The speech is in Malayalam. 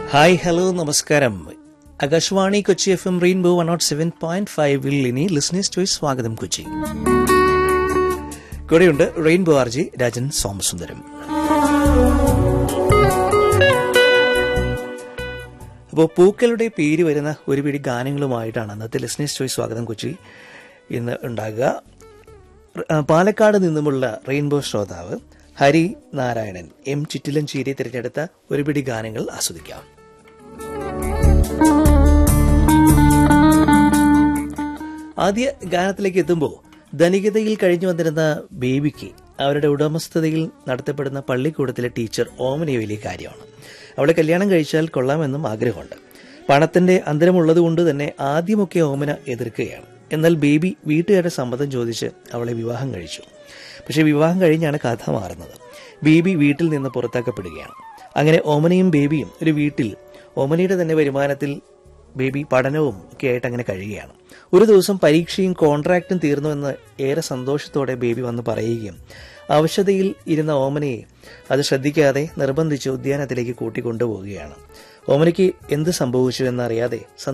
ഹായ് ഹലോ നമസ്കാരം Akashvani Kochi F M rainbow one nought seven point ഫൈവിൽ ഇനി ലിസ്നേഴ്സ് ചോയ്സ് സ്വാഗതം കൊച്ചി കൂടെയുണ്ട് റെയിൻബോ ആർജി രാജൻ സോമസുന്ദരം അപ്പോൾ പൂക്കളുടെ പേര് വരുന്ന ഒരു പിടി ഗാനങ്ങളുമായിട്ടാണ് അന്നത്തെ ലിസ്നേഴ്സ് ചോയ്സ് സ്വാഗതം കൊച്ചി ഇന്ന് ഉണ്ടാകുക ആ, പാലക്കാട് നിന്നുമുള്ള റെയിൻബോ ശ്രോതാവ് ഹരി നാരായണൻ എം ചിറ്റിലഞ്ചേരി തിരഞ്ഞെടുത്ത ഒരു പിടി ഗാനങ്ങൾ ആസ്വദിക്കാം ആദ്യ ഗാനത്തിലേക്ക് എത്തുമ്പോൾ ധനികതയിൽ കഴിഞ്ഞു വന്നിരുന്ന ബേബിക്ക് അവരുടെ ഉടമസ്ഥതയിൽ നടത്തപ്പെടുന്ന പള്ളിക്കൂടത്തിലെ ടീച്ചർ ഓമനയെ വലിയ കാര്യമാണ് അവളെ കല്യാണം കഴിച്ചാൽ കൊള്ളാമെന്നും ആഗ്രഹമുണ്ട് പണത്തിന്റെ അന്തരമുള്ളതുകൊണ്ട് തന്നെ ആദ്യമൊക്കെ ഓമന എതിർക്കുകയാണ് എന്നാൽ ബേബി വീട്ടുകാരുടെ സമ്മതം ചോദിച്ച് അവളെ വിവാഹം കഴിച്ചു പക്ഷേ വിവാഹം കഴിഞ്ഞാണ് കഥ മാറുന്നത് ബേബി വീട്ടിൽ നിന്ന് പുറത്താക്കപ്പെടുകയാണ് അങ്ങനെ ഓമനയും ബേബിയും ഒരു വീട്ടിൽ ഓമനയുടെ തന്നെ വരുമാനത്തിൽ ബേബി പഠനവും ഒക്കെ ആയിട്ട് അങ്ങനെ കഴിയുകയാണ് ഒരു ദിവസം പരീക്ഷയും കോൺട്രാക്റ്റും തീർന്നുവെന്ന് ഏറെ സന്തോഷത്തോടെ ബേബി വന്ന് പറയുകയും അവശതയിൽ ഇരുന്ന ഓമനയെ അത് ശ്രദ്ധിക്കാതെ നിർബന്ധിച്ച് ഉദ്യാനത്തിലേക്ക് കൂട്ടിക്കൊണ്ടുപോവുകയാണ് ഓമനയ്ക്ക് എന്ത് സംഭവിച്ചു എന്നറിയാതെ